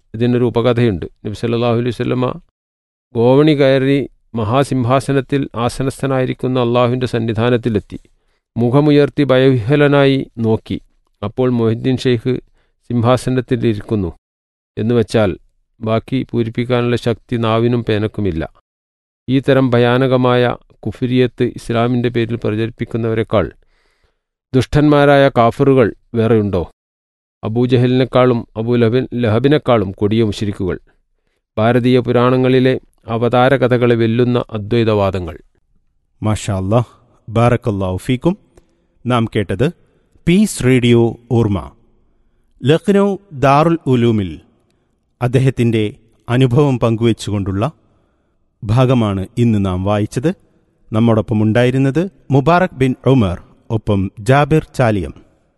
ഇതിനൊരു ഉപകഥയുണ്ട് നബി സല്ലല്ലാഹു അലൈഹി വസല്ലമ ഗോവണി കയറി മഹാസിംഹാസനത്തിൽ ആസനസ്ഥനായിരിക്കുന്ന അള്ളാഹുവിൻ്റെ സന്നിധാനത്തിലെത്തി മുഖമുയർത്തി ഭയവിഹ്വലനായി നോക്കി അപ്പോൾ മൊഹിദ്ദീൻ ഷെയ്ഖ് സിംഹാസനത്തിലിരിക്കുന്നു എന്ന് വെച്ചാൽ ബാക്കി പൂരിപ്പിക്കാനുള്ള ശക്തി നാവിനും പേനക്കുമില്ല ഈ തരം ഭയാനകമായ കുഫിരിയത്ത് ഇസ്ലാമിൻ്റെ പേരിൽ പ്രചരിപ്പിക്കുന്നവരെക്കാൾ ദുഷ്ടന്മാരായ കാഫറുകൾ വേറെയുണ്ടോ അബൂജഹലിനേക്കാളും അബൂ ലഹബിൻ ലഹബിനേക്കാളും കൊടിയ മുഷിരിക്കുകൾ ഭാരതീയ പുരാണങ്ങളിലെ അവതാരകഥകളെ വെല്ലുന്ന അദ്വൈതവാദങ്ങൾ മാഷാ അല്ലാഹ് ബാറക്കല്ലാഹു ഫീക്കും നാം കേട്ടത് പീസ് റേഡിയോ ഓർമ്മ ലഖ്നൗ ദാറുൽ ഉലൂമിൽ അദ്ദേഹത്തിൻ്റെ അനുഭവം പങ്കുവെച്ചുകൊണ്ടുള്ള ഭാഗമാണ് ഇന്ന് നാം വായിച്ചത് നമ്മോടൊപ്പം ഉണ്ടായിരുന്നത് മുബാറക് ബിൻ ഉമർ ഒപ്പം ജാബിർ ചാലിയം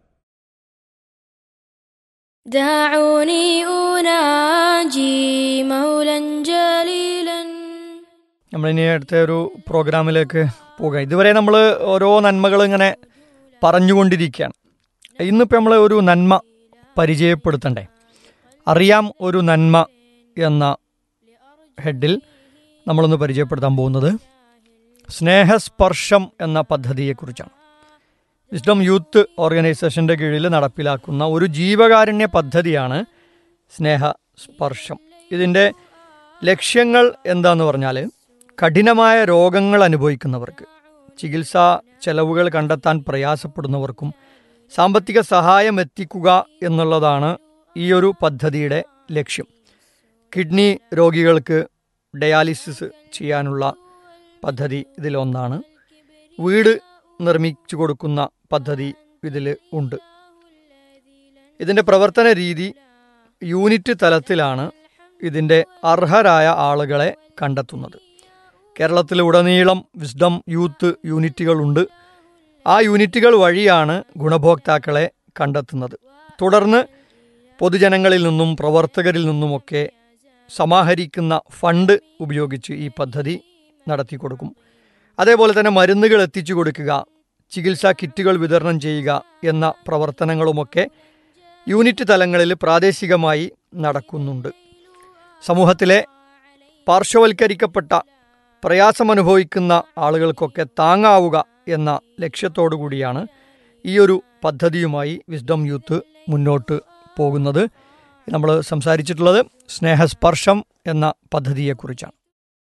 دعوني أناجي مولا جليلا നമ്മളിനി അടുത്ത ഒരു പ്രോഗ്രാമിലേക്ക് പോകാം ഇതുവരെ നമ്മൾ ഓരോ നന്മകൾ ഇങ്ങനെ പറഞ്ഞുകൊണ്ടിരിക്കുകയാണ് ഇന്നിപ്പോൾ നമ്മൾ ഒരു നന്മ പരിചയപ്പെടുത്തണ്ടേ അറിയാം ഒരു നന്മ എന്ന ഹെഡിൽ നമ്മളൊന്ന് പരിചയപ്പെടുത്താൻ പോകുന്നത് സ്നേഹസ്പർശം എന്ന പദ്ധതിയെക്കുറിച്ചാണ് വിസ്ഡം യൂത്ത് ഓർഗനൈസേഷൻ്റെ കീഴിൽ നടപ്പിലാക്കുന്ന ഒരു ജീവകാരുണ്യ പദ്ധതിയാണ് സ്നേഹസ്പർശം ഇതിൻ്റെ ലക്ഷ്യങ്ങൾ എന്താന്ന് പറഞ്ഞാൽ കഠിനമായ രോഗങ്ങൾ അനുഭവിക്കുന്നവർക്ക് ചികിത്സാ ചെലവുകൾ കണ്ടെത്താൻ പ്രയാസപ്പെടുന്നവർക്കും സാമ്പത്തിക സഹായം എത്തിക്കുക എന്നുള്ളതാണ് ഈ ഒരു പദ്ധതിയുടെ ലക്ഷ്യം കിഡ്നി രോഗികൾക്ക് ഡയാലിസിസ് ചെയ്യാനുള്ള പദ്ധതി ഇതിലൊന്നാണ് വീട് നിർമ്മിച്ചു കൊടുക്കുന്ന പദ്ധതി ഇതിൽ ഉണ്ട് ഇതിൻ്റെ പ്രവർത്തന രീതി യൂണിറ്റ് തലത്തിലാണ് ഇതിൻ്റെ അർഹരായ ആളുകളെ കണ്ടെത്തുന്നത് കേരളത്തിലുടനീളം വിസ്ഡം യൂത്ത് യൂണിറ്റുകളുണ്ട് ആ യൂണിറ്റുകൾ വഴിയാണ് ഗുണഭോക്താക്കളെ കണ്ടെത്തുന്നത് തുടർന്ന് പൊതുജനങ്ങളിൽ നിന്നും പ്രവർത്തകരിൽ നിന്നുമൊക്കെ സമാഹരിക്കുന്ന ഫണ്ട് ഉപയോഗിച്ച് ഈ പദ്ധതി നടത്തി കൊടുക്കും അതേപോലെ തന്നെ മരുന്നുകൾ എത്തിച്ചു കൊടുക്കുക ചികിത്സാ കിറ്റുകൾ വിതരണം ചെയ്യുക എന്ന പ്രവർത്തനങ്ങളുമൊക്കെ യൂണിറ്റ് തലങ്ങളിൽ പ്രാദേശികമായി നടക്കുന്നുണ്ട് സമൂഹത്തിലെ പാർശ്വവൽക്കരിക്കപ്പെട്ട പ്രയാസമനുഭവിക്കുന്ന ആളുകൾക്കൊക്കെ താങ്ങാവുക എന്ന ലക്ഷ്യത്തോടു കൂടിയാണ് ഈ ഒരു പദ്ധതിയുമായി വിസ്ഡം യൂത്ത് മുന്നോട്ട് പോകുന്നത് നമ്മൾ സംസാരിച്ചിട്ടുള്ളത് സ്നേഹസ്പർശം എന്ന പദ്ധതിയെക്കുറിച്ചാണ്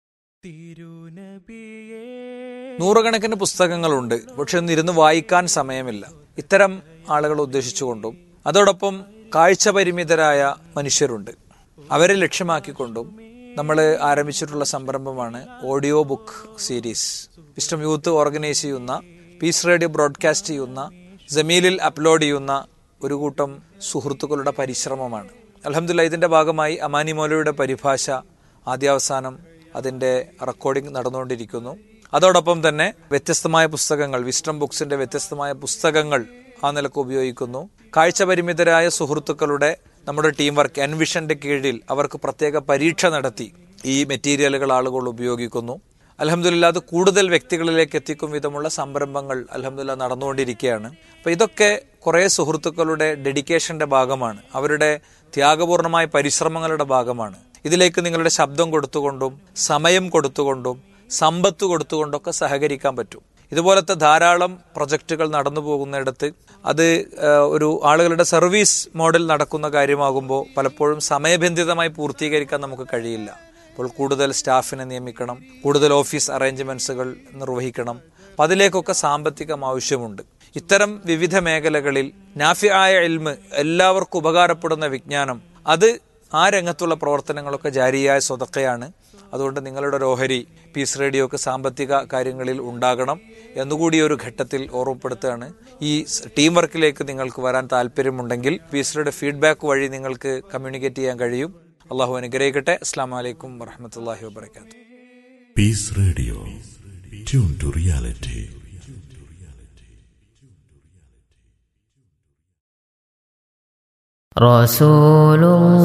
നൂറുകണക്കിന് പുസ്തകങ്ങളുണ്ട് പക്ഷെ ഒന്നിരുന്ന് വായിക്കാൻ സമയമില്ല ഇത്തരം ആളുകളെ ഉദ്ദേശിച്ചുകൊണ്ടും അതോടൊപ്പം കാഴ്ച പരിമിതരായ മനുഷ്യരുണ്ട് അവരെ ലക്ഷ്യമാക്കിക്കൊണ്ടും നമ്മൾ ആരംഭിച്ചിട്ടുള്ള സംരംഭമാണ് audio book series wisdom youth organise ചെയ്യുന്ന പീസ് റേഡിയോ ബ്രോഡ്കാസ്റ്റ് ചെയ്യുന്ന ജമീലിൽ അപ്ലോഡ് ചെയ്യുന്ന ഒരു കൂട്ടം സുഹൃത്തുക്കളുടെ പരിശ്രമമാണ് അലഹമില്ല ഇതിന്റെ ഭാഗമായി അമാനി മൗലയുടെ പരിഭാഷ ആദ്യാവസാനം അതിന്റെ റെക്കോർഡിംഗ് നടന്നുകൊണ്ടിരിക്കുന്നു അതോടൊപ്പം തന്നെ വ്യത്യസ്തമായ പുസ്തകങ്ങൾ വിസ്റ്റം ബുക്സിന്റെ വ്യത്യസ്തമായ പുസ്തകങ്ങൾ ആ നിലക്ക് ഉപയോഗിക്കുന്നു കാഴ്ച പരിമിതരായ സുഹൃത്തുക്കളുടെ നമ്മുടെ ടീം വർക്ക് എൻവിഷന്റെ കീഴിൽ അവർക്ക് പ്രത്യേക പരീക്ഷ നടത്തി ഈ മെറ്റീരിയലുകൾ ആളുകൾ ഉപയോഗിക്കുന്നു അലഹമില്ല അത് കൂടുതൽ വ്യക്തികളിലേക്ക് എത്തിക്കും വിധമുള്ള സംരംഭങ്ങൾ അലഹമില്ല നടന്നുകൊണ്ടിരിക്കുകയാണ് അപ്പൊ ഇതൊക്കെ കുറെ സുഹൃത്തുക്കളുടെ ഡെഡിക്കേഷന്റെ ഭാഗമാണ് അവരുടെ ത്യാഗപൂർണമായ പരിശ്രമങ്ങളുടെ ഭാഗമാണ് ഇതിലേക്ക് നിങ്ങളുടെ ശബ്ദം കൊടുത്തുകൊണ്ടും സമയം കൊടുത്തുകൊണ്ടും സമ്പത്ത് കൊടുത്തുകൊണ്ടൊക്കെ സഹകരിക്കാൻ പറ്റും ഇതുപോലത്തെ ധാരാളം പ്രൊജക്റ്റുകൾ നടന്നു പോകുന്നിടത്ത് അത് ഒരു ആളുകളുടെ സർവീസ് മോഡൽ നടക്കുന്ന കാര്യമാകുമ്പോൾ പലപ്പോഴും സമയബന്ധിതമായി പൂർത്തീകരിക്കാൻ നമുക്ക് കഴിയില്ല അപ്പോൾ കൂടുതൽ സ്റ്റാഫിനെ നിയമിക്കണം കൂടുതൽ ഓഫീസ് അറേഞ്ച്മെന്റ്സുകൾ നിർവഹിക്കണം അപ്പം അതിലേക്കൊക്കെ സാമ്പത്തികം ആവശ്യമുണ്ട് ഇത്തരം വിവിധ മേഖലകളിൽ നാഫിയായ എൽമ് എല്ലാവർക്കും ഉപകാരപ്പെടുന്ന വിജ്ഞാനം അത് ആ രംഗത്തുള്ള പ്രവർത്തനങ്ങളൊക്കെ ജാരിയായ സ്വതക്കയാണ് അതുകൊണ്ട് നിങ്ങളുടെ ഒരു ഓഹരി പീസ് റേഡിയോക്ക് സാമ്പത്തിക കാര്യങ്ങളിൽ ഉണ്ടാകണം എന്നുകൂടി ഒരു ഘട്ടത്തിൽ ഓർമ്മപ്പെടുത്തുകയാണ് ഈ ടീം വർക്കിലേക്ക് നിങ്ങൾക്ക് വരാൻ താല്പര്യമുണ്ടെങ്കിൽ പീസ് റേഡിയോ ഫീഡ്ബാക്ക് വഴി നിങ്ങൾക്ക് കമ്മ്യൂണിക്കേറ്റ് ചെയ്യാൻ കഴിയും അള്ളാഹു അനുഗ്രഹിക്കട്ടെ അസ്സാം വലൈക്കും വറഹമത്തല്ലാഹി വാബർക്കാത്തു Peace Radio. Tune to reality. رسول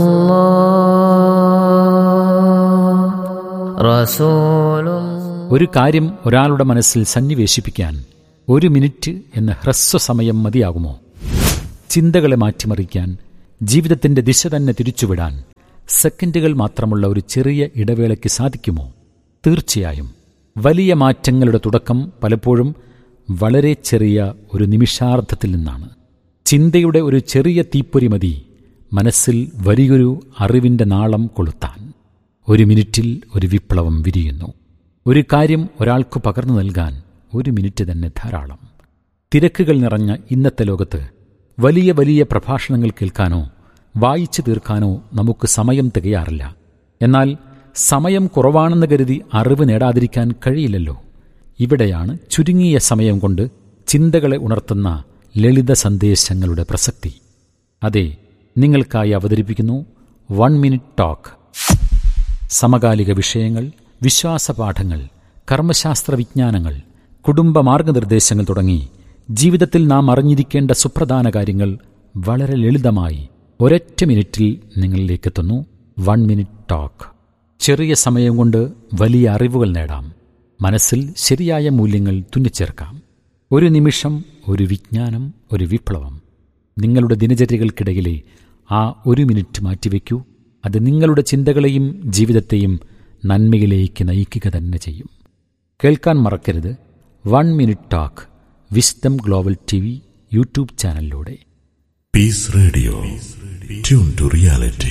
الله رسول ഒരു കാര്യം ഒരാളുടെ മനസ്സിൽ സന്നിവേശിപ്പിക്കാൻ ഒരു മിനിറ്റ് എന്ന ഹ്രസ്വസമയം മതിയാകുമോ ചിന്തകളെ മാറ്റിമറിക്കാൻ ജീവിതത്തിന്റെ ദിശ തന്നെ തിരിച്ചുവിടാൻ സെക്കൻഡുകൾ മാത്രമുള്ള ഒരു ചെറിയ ഇടവേളയ്ക്ക് സാധിക്കുമോ തീർച്ചയായും വലിയ മാറ്റങ്ങളുടെ തുടക്കം പലപ്പോഴും വളരെ ചെറിയ ഒരു നിമിഷാർദ്ധത്തിൽ നിന്നാണ് ചിന്തയുടെ ഒരു ചെറിയ തീപ്പൊരി മതി മനസ്സിൽ വലിയൊരു അറിവിൻ്റെ നാളം കൊളുത്താൻ ഒരു മിനിറ്റിൽ ഒരു വിപ്ലവം വിരിയുന്നു ഒരു കാര്യം ഒരാൾക്ക് പകർന്നു നൽകാൻ ഒരു മിനിറ്റ് തന്നെ ധാരാളം തിരക്കുകൾ നിറഞ്ഞ ഇന്നത്തെ ലോകത്ത് വലിയ വലിയ പ്രഭാഷണങ്ങൾ കേൾക്കാനോ വായിച്ചു തീർക്കാനോ നമുക്ക് സമയം തികയാറില്ല എന്നാൽ സമയം കുറവാണെന്ന് കരുതി അറിവ് നേടാതിരിക്കാൻ കഴിയില്ലല്ലോ ഇവിടെയാണ് ചുരുങ്ങിയ സമയം കൊണ്ട് ചിന്തകളെ ഉണർത്തുന്ന ലളിത സന്ദേശങ്ങളുടെ പ്രസക്തി അതെ നിങ്ങൾക്കായി അവതരിപ്പിക്കുന്നു വൺ മിനിറ്റ് ടോക്ക് സമകാലിക വിഷയങ്ങൾ വിശ്വാസപാഠങ്ങൾ കർമ്മശാസ്ത്ര വിജ്ഞാനങ്ങൾ കുടുംബ മാർഗനിർദ്ദേശങ്ങൾ തുടങ്ങി ജീവിതത്തിൽ നാം അറിഞ്ഞിരിക്കേണ്ട സുപ്രധാന കാര്യങ്ങൾ വളരെ ലളിതമായി ഒരൊറ്റ മിനിറ്റിൽ നിങ്ങളിലേക്കെത്തുന്നു വൺ മിനിറ്റ് ടോക്ക് ചെറിയ സമയം കൊണ്ട് വലിയ അറിവുകൾ നേടാം മനസ്സിൽ ശരിയായ മൂല്യങ്ങൾ തുന്നിച്ചേർക്കാം ഒരു നിമിഷം ഒരു വിജ്ഞാനം ഒരു വിപ്ലവം നിങ്ങളുടെ ദിനചര്യകൾക്കിടയിലെ ആ ഒരു മിനിറ്റ് മാറ്റിവെക്കൂ അത് നിങ്ങളുടെ ചിന്തകളെയും ജീവിതത്തെയും നന്മയിലേക്ക് നയിക്കുക തന്നെ ചെയ്യും കേൾക്കാൻ മറക്കരുത് one minute talk wisdom global T V YouTube ചാനലിലൂടെ Peace Radio. Tune to reality.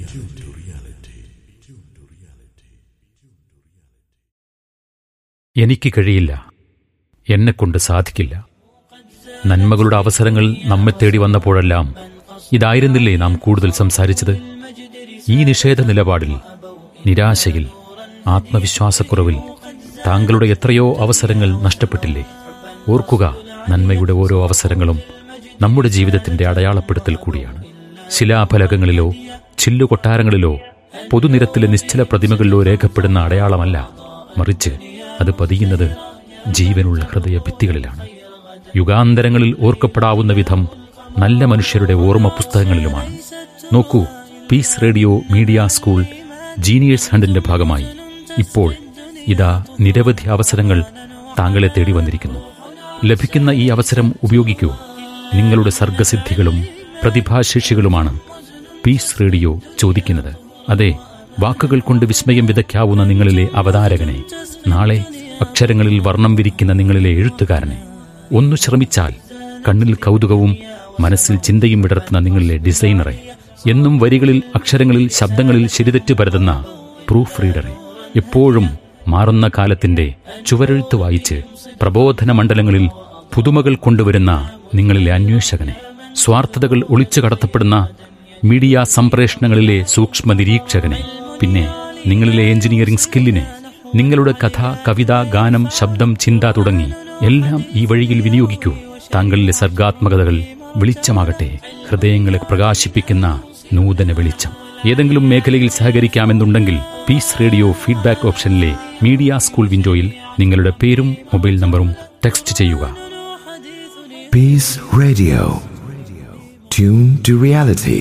എനിക്ക് കഴിയില്ല എന്നെക്കൊണ്ട് സാധിക്കില്ല നന്മകളുടെ അവസരങ്ങൾ നമ്മെ തേടി വന്നപ്പോഴെല്ലാം ഇതായിരുന്നില്ലേ നാം കൂടുതൽ സംസാരിച്ചത് ഈ നിഷേധ നിലപാടിൽ നിരാശയിൽ ആത്മവിശ്വാസക്കുറവിൽ താങ്കളുടെ എത്രയോ അവസരങ്ങൾ നഷ്ടപ്പെട്ടില്ലേ ഓർക്കുക നന്മയുടെ ഓരോ അവസരങ്ങളും നമ്മുടെ ജീവിതത്തിന്റെ അടയാളപ്പെടുത്തൽ കൂടിയാണ് ശിലാഫലകങ്ങളിലോ ചില്ലുകൊട്ടാരങ്ങളിലോ പൊതുനിരത്തിലെ നിശ്ചല പ്രതിമകളിലോ രേഖപ്പെടുന്ന അടയാളമല്ല മറിച്ച് അത് പതിയുന്നത് ജീവനുള്ള ഹൃദയ ഭിത്തികളിലാണ് യുഗാന്തരങ്ങളിൽ ഓർക്കപ്പെടാവുന്ന വിധം നല്ല മനുഷ്യരുടെ ഓർമ്മ പുസ്തകങ്ങളിലുമാണ് നോക്കൂ peace radio media school geniuses ഹണ്ടിന്റെ ഭാഗമായി ഇപ്പോൾ ഇതാ നിരവധി അവസരങ്ങൾ താങ്കളെ തേടി വന്നിരിക്കുന്നു ലഭിക്കുന്ന ഈ അവസരം ഉപയോഗിക്കൂ നിങ്ങളുടെ സർഗസിദ്ധികളും പ്രതിഭാശേഷികളുമാണ് പീസ് റേഡിയോ ചോദിക്കുന്നത് അതെ വാക്കുകൾ കൊണ്ട് വിസ്മയം വിതയ്ക്കാവുന്ന നിങ്ങളിലെ അവതാരകനെ നാളെ അക്ഷരങ്ങളിൽ വർണ്ണം വിരിക്കുന്ന നിങ്ങളിലെ എഴുത്തുകാരനെ ഒന്നു ശ്രമിച്ചാൽ കണ്ണിൽ കൗതുകവും മനസ്സിൽ ചിന്തയും വിടർത്തുന്ന നിങ്ങളിലെ ഡിസൈനറെ എന്നും വരികളിൽ അക്ഷരങ്ങളിൽ ശബ്ദങ്ങളിൽ ശരിതെറ്റ് പരതുന്ന പ്രൂഫ് റീഡറെ എപ്പോഴും മാറുന്ന കാലത്തിന്റെ ചുവരെഴുത്ത് വായിച്ച് പ്രബോധന മണ്ഡലങ്ങളിൽ പുതുമകൾ കൊണ്ടുവരുന്ന നിങ്ങളിലെ അന്വേഷകനെ സ്വാർത്ഥതകൾ ഒളിച്ചു കടത്തപ്പെടുന്ന മീഡിയ സംപ്രേഷണങ്ങളിലെ സൂക്ഷ്മ നിരീക്ഷകനെ പിന്നെ നിങ്ങളിലെ എഞ്ചിനീയറിംഗ് സ്കില്ലിനെ നിങ്ങളുടെ കഥ കവിത ഗാനം ശബ്ദം ചിന്ത തുടങ്ങി എല്ലാം ഈ വഴിയിൽ വിനിയോഗിക്കൂ താങ്കളിലെ സർഗാത്മകതകൾ വെളിച്ചമാകട്ടെ ഹൃദയങ്ങളെ പ്രകാശിപ്പിക്കുന്ന നൂതന വെളിച്ചം ഏതെങ്കിലും മേഖലയിൽ സഹകരിക്കാമെന്നുണ്ടെങ്കിൽ പീസ് റേഡിയോ ഫീഡ്ബാക്ക് ഓപ്ഷനിലെ മീഡിയ സ്കൂൾ വിൻഡോയിൽ നിങ്ങളുടെ പേരും മൊബൈൽ നമ്പറും ടെക്സ്റ്റ് ചെയ്യുക Peace Radio. Tune to reality.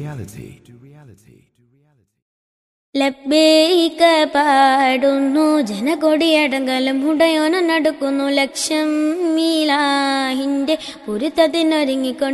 ലബ്ബേക്ക പാടുന്നു ജനകൊടിയടങ്കലം ഉടയോന നടക്കുന്നു ലക്ഷം മീലാഹിന്റെ പുരുത്തതിനൊരുങ്ങിക്കൊണ്ട്